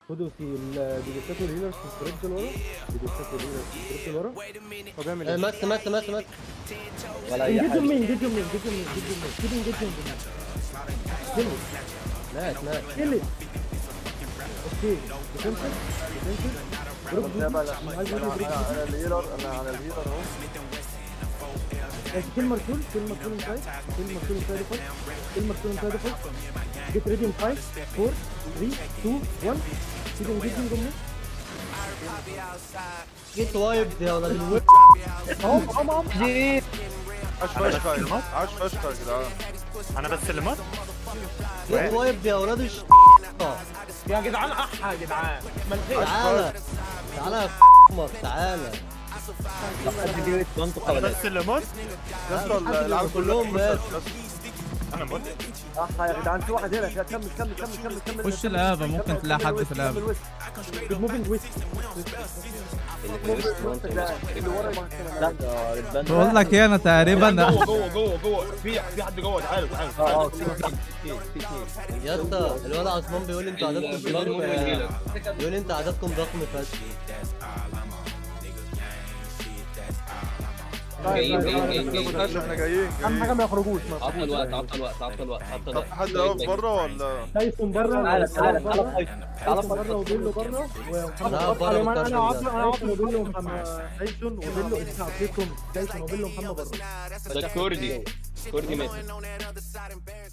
خدوا في الديجيتات والهيلرز في السكريبت اللي ورا الديجيتات والهيلرز في السكريبت اللي ورا هو بيعمل آه، ايه؟ مات مات مات مات ولا اي انجيجهم حاجه مين انجيجهم مين انجيجهم مين انجيجهم مين كده انجيجهم مين كده مات مات كده اوكي ديفنسيف ديفنسيف دروب ده بقى دي عايز انا يقول دروب على الهيلر انا على الهيلر اهو كيل مرسول كيل مرسول انسايد كيل مرسول انسايد فايت كيل مرسول انسايد فايت جيت ريدي ان 5 4 3 2 1 كده انجيجهم جمله جيت وايب يا ولد الويب اهو اهو اهو عاش فشخ يا جدعان عاش فشخ يا جدعان انا بس اللي مات جيت وايب يا ولاد الش يا جدعان اح يا جدعان تعالى تعالى يا امك تعالى حد جه منطقه انا ولا بس اللي مات يا اسطى العيال كلهم مات انا مات صح يا جدعان في واحد هنا كمل كمل كمل كمل كمل خش الآبة ممكن تلاقي حد في الآبة موفينج ويست اللي ورا لا ده ريبان بقول لك ايه انا تقريبا جوه جوه جوه جوه في في حد جوه تعالوا تعالوا اه اه في في في في في يا اسطى الولد عثمان بيقول لي انتوا عددكم كبير بيقول لي انت عددكم ضخم فشخ جايين جايين جايين جايين احنا جايين اهم حاجه جايين ما يخرجوش ما عطل الوقت عطل الوقت عطل الوقت عطل طب الوقت في حد واقف بره ولا تايسون بره تعالى تعالى تعالى فايت تعالى تايسون بره وبيلو بره ومحمد لا، صلاح. بره انا مكرش انا عاطل ده. انا عاطل وبيلو ومحمد تايسون وبيلو انت عطيتهم تايسون وبيلو ومحمد بره ده كردي كردي مات